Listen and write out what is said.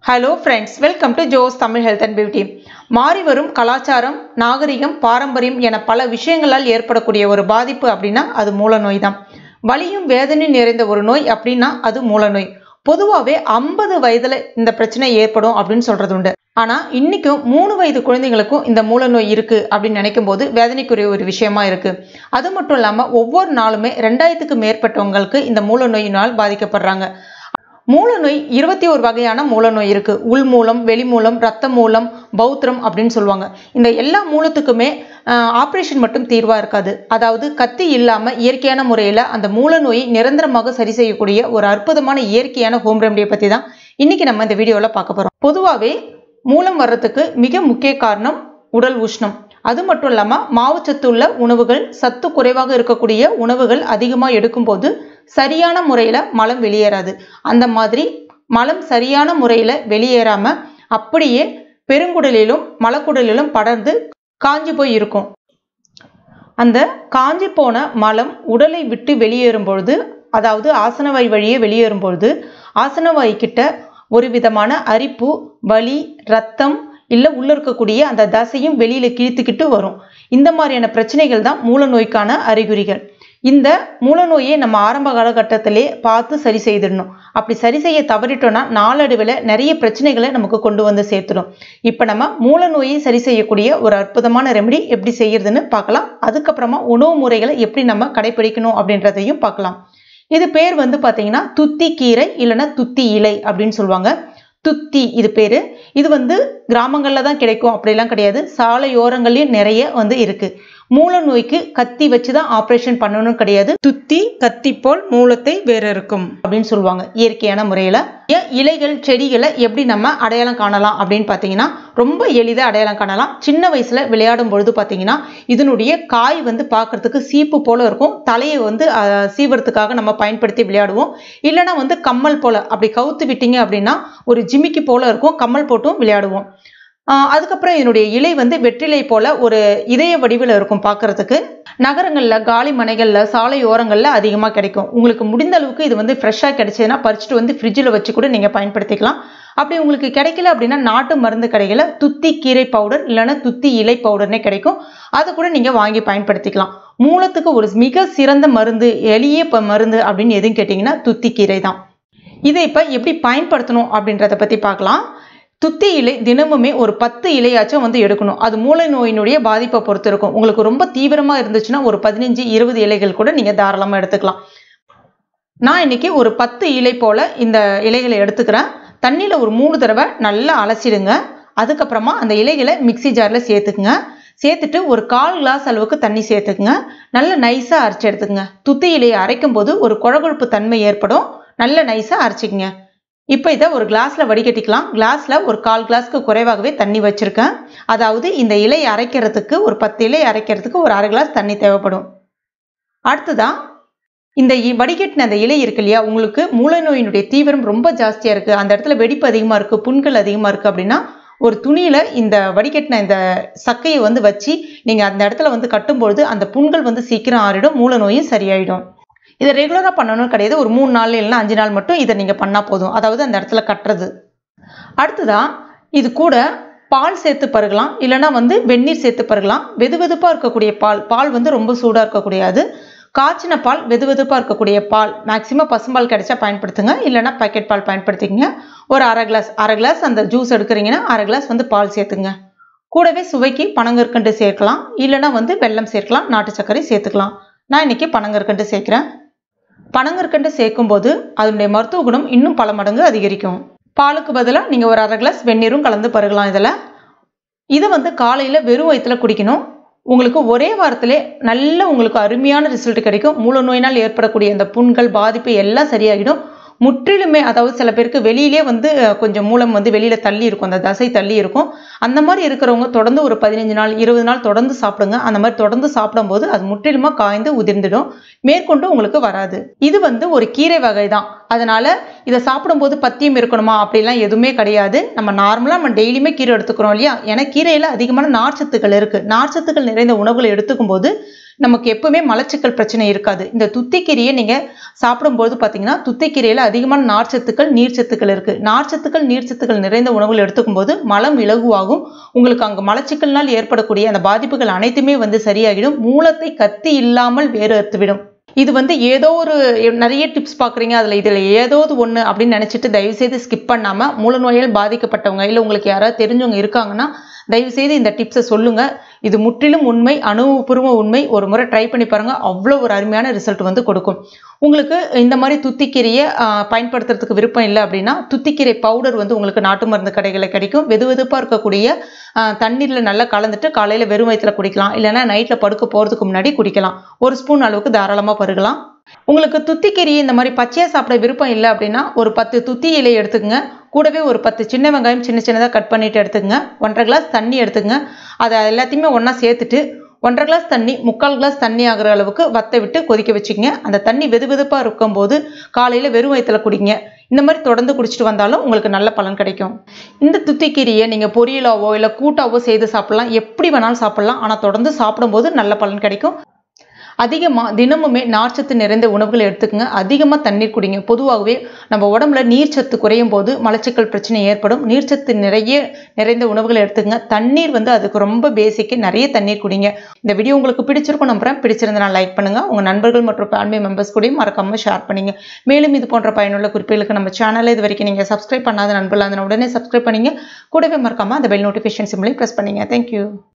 hello friends welcome to Jos Tamil health and beauty மாறி வரும் கலாச்சாரம் நாகரிகம் பாரம்பரியம் என பல விஷயங்களால் ஏற்படக்கூடிய ஒரு பாதிப்பு அப்படின்னா அது மூலநோய் தான் வலியும் வேதனையும் நிறைந்த ஒரு நோய் அப்படின்னா அது மூலநோய் பொதுவாகவே ஐம்பது வயதில் இந்த பிரச்சனை ஏற்படும் அப்படின்னு சொல்றது உண்டு ஆனால் இன்னைக்கும் மூணு வயது குழந்தைங்களுக்கும் இந்த மூலநோய் இருக்கு அப்படின்னு நினைக்கும் போது வேதனைக்குரிய ஒரு விஷயமா இருக்கு அது மட்டும் இல்லாமல் ஒவ்வொரு நாளுமே ரெண்டாயிரத்துக்கு மேற்பட்டவங்களுக்கு இந்த மூலநோயினால் பாதிக்கப்படுறாங்க மூலநோய் இருபத்தி ஒரு வகையான மூலநோய் இருக்கு உள் மூலம் வெளி மூலம் ரத்த மூலம் பௌத்திரம் அப்படின்னு சொல்லுவாங்க இந்த எல்லா மூலத்துக்குமே ஆப்ரேஷன் மட்டும் தீர்வா இருக்காது அதாவது கத்தி இல்லாம இயற்கையான முறையில அந்த மூலநோயை நிரந்தரமாக சரி செய்யக்கூடிய ஒரு அற்புதமான இயற்கையான ஹோம் ரெமடியை பத்தி தான் இன்னைக்கு நம்ம இந்த வீடியோல பார்க்க போறோம் பொதுவாகவே மூலம் வர்றதுக்கு மிக முக்கிய காரணம் உடல் உஷ்ணம் அது மட்டும் இல்லாமல் மாவுச்சத்து உள்ள உணவுகள் சத்து குறைவாக இருக்கக்கூடிய உணவுகள் அதிகமாக எடுக்கும்போது சரியான முறையில் மலம் வெளியேறாது அந்த மாதிரி மலம் சரியான முறையில் வெளியேறாம அப்படியே பெருங்குடலிலும் மலக்குடலிலும் படர்ந்து காஞ்சி போய் இருக்கும் அந்த காஞ்சி போன மலம் உடலை விட்டு வெளியேறும் பொழுது அதாவது ஆசனவாய் வழியே வெளியேறும் பொழுது ஆசனவாய் கிட்ட ஒரு விதமான அரிப்பு வலி ரத்தம் இல்லை உள்ள இருக்கக்கூடிய அந்த தசையும் வெளியில கிழித்துக்கிட்டு வரும் இந்த மாதிரியான பிரச்சனைகள் தான் மூலநோய்க்கான அறிகுறிகள் இந்த மூலநோயை நம்ம ஆரம்ப காலகட்டத்திலே பார்த்து சரி செய்திடணும் அப்படி சரி செய்ய தவறிட்டோம்னா நாளடைவில் நிறைய பிரச்சனைகளை நமக்கு கொண்டு வந்து சேர்த்துடும் இப்போ நம்ம மூலநோயை சரி செய்யக்கூடிய ஒரு அற்புதமான ரெமெடி எப்படி செய்யறதுன்னு பார்க்கலாம் அதுக்கப்புறமா உணவு முறைகளை எப்படி நம்ம கடைபிடிக்கணும் அப்படின்றதையும் பார்க்கலாம் இது பேர் வந்து பார்த்தீங்கன்னா துத்தி கீரை இல்லைன்னா துத்தி இலை அப்படின்னு சொல்லுவாங்க துத்தி இது பேர் இது வந்து கிராமங்களில் தான் கிடைக்கும் அப்படிலாம் கிடையாது சாலையோரங்கள்லையும் நிறைய வந்து இருக்கு மூல நோய்க்கு கத்தி வச்சு தான் ஆப்ரேஷன் பண்ணணும் கிடையாது துத்தி கத்தி போல் மூலத்தை வேற இருக்கும் அப்படின்னு சொல்லுவாங்க இயற்கையான முறையில் இலைகள் செடிகளை எப்படி நம்ம அடையாளம் காணலாம் அப்படின்னு பார்த்தீங்கன்னா ரொம்ப எளிதாக அடையாளம் காணலாம் சின்ன வயசுல விளையாடும் பொழுது பார்த்தீங்கன்னா இதனுடைய காய் வந்து பார்க்கறதுக்கு சீப்பு போல இருக்கும் தலையை வந்து சீவறதுக்காக நம்ம பயன்படுத்தி விளையாடுவோம் இல்லைன்னா வந்து கம்மல் போல அப்படி கவுத்து விட்டீங்க அப்படின்னா ஒரு ஜிமிக்கி போல இருக்கும் கம்மல் போட்டும் விளையாடுவோம் அதுக்கப்புறம் இதனுடைய இலை வந்து வெற்றிலை போல ஒரு இதய வடிவில் இருக்கும் பார்க்கறதுக்கு நகரங்களில் காலி மனைகளில் சாலை ஓரங்களில் அதிகமாக கிடைக்கும் உங்களுக்கு முடிந்த அளவுக்கு இது வந்து ஃப்ரெஷ்ஷாக கிடைச்சதுன்னா பறிச்சுட்டு வந்து ஃப்ரிட்ஜில் வச்சு கூட நீங்கள் பயன்படுத்திக்கலாம் அப்படி உங்களுக்கு கிடைக்கல அப்படின்னா நாட்டு மருந்து கடையில் துத்தி கீரை பவுடர் இல்லைன்னா துத்தி இலை பவுடர்னே கிடைக்கும் அதை கூட நீங்கள் வாங்கி பயன்படுத்திக்கலாம் மூலத்துக்கு ஒரு மிக சிறந்த மருந்து எளிய மருந்து அப்படின்னு எதுவும் கேட்டிங்கன்னா துத்தி கீரை தான் இதை இப்போ எப்படி பயன்படுத்தணும் அப்படின்றத பற்றி பார்க்கலாம் துத்தி இலை தினமுமே ஒரு பத்து இலையாச்சும் வந்து எடுக்கணும் அது மூளை நோயினுடைய பாதிப்பை பொறுத்து இருக்கும் உங்களுக்கு ரொம்ப தீவிரமாக இருந்துச்சுன்னா ஒரு பதினஞ்சு இருபது இலைகள் கூட நீங்கள் தாராளமாக எடுத்துக்கலாம் நான் இன்னைக்கு ஒரு பத்து இலை போல் இந்த இலைகளை எடுத்துக்கிறேன் தண்ணியில் ஒரு மூணு தடவை நல்லா அலசிடுங்க அதுக்கப்புறமா அந்த இலைகளை மிக்சி ஜாரில் சேர்த்துக்குங்க சேர்த்துட்டு ஒரு கால் கிளாஸ் அளவுக்கு தண்ணி சேர்த்துக்குங்க நல்ல நைஸாக அரைச்சி எடுத்துக்கங்க துத்தி இலையை அரைக்கும் போது ஒரு குழகுழப்பு தன்மை ஏற்படும் நல்ல நைஸாக அரைச்சிக்கங்க இப்போ இதை ஒரு கிளாஸில் வடிகட்டிக்கலாம் கிளாஸில் ஒரு கால் கிளாஸ்க்கு குறைவாகவே தண்ணி வச்சுருக்கேன் அதாவது இந்த இலை அரைக்கிறதுக்கு ஒரு பத்து இலை அரைக்கிறதுக்கு ஒரு அரை கிளாஸ் தண்ணி தேவைப்படும் அடுத்ததான் இந்த வடிகட்டின அந்த இலை இருக்கு இல்லையா உங்களுக்கு மூளை நோயினுடைய தீவிரம் ரொம்ப ஜாஸ்தியாக இருக்குது அந்த இடத்துல வெடிப்பு அதிகமாக இருக்குது புண்கள் அதிகமாக இருக்குது அப்படின்னா ஒரு துணியில் இந்த வடிகட்டின இந்த சக்கையை வந்து வச்சு நீங்கள் அந்த இடத்துல வந்து கட்டும்பொழுது அந்த புண்கள் வந்து சீக்கிரம் ஆறிடும் மூல நோயும் சரியாயிடும் இதை ரெகுலராக பண்ணணும்னு கிடையாது ஒரு மூணு நாள் இல்லைன்னா அஞ்சு நாள் மட்டும் இதை நீங்கள் பண்ணால் போதும் அதாவது அந்த இடத்துல கட்டுறது அடுத்ததான் இது கூட பால் சேர்த்து பருகலாம் இல்லைன்னா வந்து வெந்நீர் சேர்த்து பருகலாம் வெது வெதுப்பாக இருக்கக்கூடிய பால் பால் வந்து ரொம்ப சூடாக இருக்கக்கூடியது காய்ச்சின பால் வெது வெதுப்பாக இருக்கக்கூடிய பால் மேக்சிமம் பசும்பால் கிடைச்சா பயன்படுத்துங்க இல்லைன்னா பேக்கெட் பால் பயன்படுத்திக்கங்க ஒரு அரை கிளாஸ் அரை கிளாஸ் அந்த ஜூஸ் எடுக்கிறீங்கன்னா அரை கிளாஸ் வந்து பால் சேர்த்துங்க கூடவே சுவைக்கு பனங்கற்கண்டு சேர்க்கலாம் இல்லைன்னா வந்து வெல்லம் சேர்க்கலாம் நாட்டு சர்க்கரை சேர்த்துக்கலாம் நான் இன்னைக்கு பனங்கற்கண்டு சேர்க்குறேன் பனங்கற்கண்டு சேர்க்கும்போது அதனுடைய மருத்துவ குணம் இன்னும் பல மடங்கு அதிகரிக்கும் பாலுக்கு பதிலாக நீங்கள் ஒரு அரை கிளாஸ் வெந்நீரும் கலந்து பருகலாம் இதில் இதை வந்து காலையில் வெறும் வயிற்றில் குடிக்கணும் உங்களுக்கு ஒரே வாரத்திலே நல்ல உங்களுக்கு அருமையான ரிசல்ட் கிடைக்கும் மூல நோயினால் ஏற்படக்கூடிய அந்த புண்கள் பாதிப்பு எல்லாம் சரியாகிடும் முற்றிலுமே அதாவது சில பேருக்கு வெளியிலே வந்து கொஞ்சம் மூலம் வந்து வெளியில தள்ளி இருக்கும் அந்த தசை தள்ளி இருக்கும் அந்த மாதிரி இருக்கிறவங்க தொடர்ந்து ஒரு பதினஞ்சு நாள் இருபது நாள் தொடர்ந்து சாப்பிடுங்க அந்த மாதிரி தொடர்ந்து சாப்பிடும்போது அது முற்றிலுமா காய்ந்து உதிர்ந்துடும் மேற்கொண்டு உங்களுக்கு வராது இது வந்து ஒரு கீரை வகை தான் அதனால இதை சாப்பிடும்போது பத்தியம் இருக்கணுமா அப்படிலாம் எதுவுமே கிடையாது நம்ம நார்மலாக நம்ம டெய்லியுமே கீரை எடுத்துக்கிறோம் இல்லையா ஏன்னா கீரையில் அதிகமான நார்ச்சத்துக்கள் இருக்கு நார்ச்சத்துக்கள் நிறைந்த உணவுகளை எடுத்துக்கும் போது நமக்கு எப்பவுமே மலச்சிக்கல் பிரச்சனை இருக்காது இந்த துத்திக்கீரையை நீங்கள் சாப்பிடும்போது பார்த்தீங்கன்னா துத்திக்கீரையில் அதிகமான நார்ச்சத்துக்கள் நீர்ச்சத்துக்கள் இருக்குது நார்ச்சத்துக்கள் நீர்ச்சத்துக்கள் நிறைந்த உணவுகள் எடுத்துக்கும் போது மலம் இலகுவாகும் உங்களுக்கு அங்கே மலச்சிக்கல்னால் ஏற்படக்கூடிய அந்த பாதிப்புகள் அனைத்துமே வந்து சரியாகிடும் மூலத்தை கத்தி இல்லாமல் வேறு அறுத்துவிடும் இது வந்து ஏதோ ஒரு நிறைய டிப்ஸ் பார்க்குறீங்க அதில் இதில் ஏதோ ஒன்று அப்படின்னு நினச்சிட்டு தயவுசெய்து ஸ்கிப் பண்ணாமல் மூல நோயால் பாதிக்கப்பட்டவங்க இல்லை உங்களுக்கு யாராவது தெரிஞ்சவங்க இருக்காங்கன்னா தயவுசெய்து இந்த டிப்ஸை சொல்லுங்கள் இது முற்றிலும் உண்மை அனுபவபூர்வ உண்மை ஒரு முறை ட்ரை பண்ணி பாருங்கள் அவ்வளோ ஒரு அருமையான ரிசல்ட் வந்து கொடுக்கும் உங்களுக்கு இந்த மாதிரி துத்திக்கீரையை பயன்படுத்துறதுக்கு விருப்பம் இல்லை அப்படின்னா துத்திக்கீரை பவுடர் வந்து உங்களுக்கு நாட்டு மருந்து கடைகளில் கிடைக்கும் வெது வெதுப்பாக இருக்கக்கூடிய தண்ணீரில் நல்லா கலந்துட்டு காலையில் வெறும் வயிற்றில் குடிக்கலாம் இல்லைன்னா நைட்டில் படுக்க போகிறதுக்கு முன்னாடி குடிக்கலாம் ஒரு ஸ்பூன் அளவுக்கு தாராளமாக பருகலாம் உங்களுக்கு துத்திக்கீரையை இந்த மாதிரி பச்சையாக சாப்பிட விருப்பம் இல்லை அப்படின்னா ஒரு பத்து துத்தி இலையை எடுத்துக்கங்க கூடவே ஒரு பத்து சின்ன வெங்காயம் சின்ன சின்னதாக கட் பண்ணிட்டு எடுத்துக்கங்க ஒன்றரை கிளாஸ் தண்ணி எடுத்துக்கங்க அதை எல்லாத்தையுமே ஒன்றா சேர்த்துட்டு ஒன்றரை கிளாஸ் தண்ணி முக்கால் கிளாஸ் தண்ணி ஆகிற அளவுக்கு வத்த விட்டு கொதிக்க வச்சுக்கங்க அந்த தண்ணி வெது வெதுப்பாக இருக்கும்போது காலையில் வெறும் வயிற்றில் குடிங்க இந்த மாதிரி தொடர்ந்து குடிச்சிட்டு வந்தாலும் உங்களுக்கு நல்ல பலன் கிடைக்கும் இந்த துத்திக்கீரையை நீங்கள் பொரியலாவோ இல்லை கூட்டாவோ செய்து சாப்பிட்லாம் எப்படி வேணாலும் சாப்பிட்லாம் ஆனால் தொடர்ந்து சாப்பிடும்போது நல்ல பலன் கிடைக்கும் அதிகமாக தினமுமே நார்ச்சத்து நிறைந்த உணவுகள் எடுத்துக்கங்க அதிகமாக தண்ணீர் குடிங்க பொதுவாகவே நம்ம உடம்புல நீர்ச்சத்து குறையும் போது மலச்சிக்கல் பிரச்சனை ஏற்படும் நீர்ச்சத்து நிறைய நிறைந்த உணவுகள் எடுத்துக்கங்க தண்ணீர் வந்து அதுக்கு ரொம்ப பேசிக்கு நிறைய தண்ணீர் குடிங்க இந்த வீடியோ உங்களுக்கு பிடிச்சிருக்கும் நம்புறேன் பிடிச்சிருந்தா லைக் பண்ணுங்க உங்க நண்பர்கள் மற்றும் ஃபேமிலி மெம்பர்ஸ் கூடயும் மறக்காம ஷேர் பண்ணுங்க மேலும் இது போன்ற பயனுள்ள குறிப்புகளுக்கு நம்ம சேனலை இது வரைக்கும் நீங்க சப்ஸ்கிரைப் பண்ணாத நண்பர்கள் அதனை உடனே சப்ஸ்கிரைப் பண்ணீங்க கூடவே மறக்காம அந்த பெல் நோட்டிஃபிகேஷன் சிம்லையும் ப்ரெஸ் பண்ணீங்க தேங்க்யூ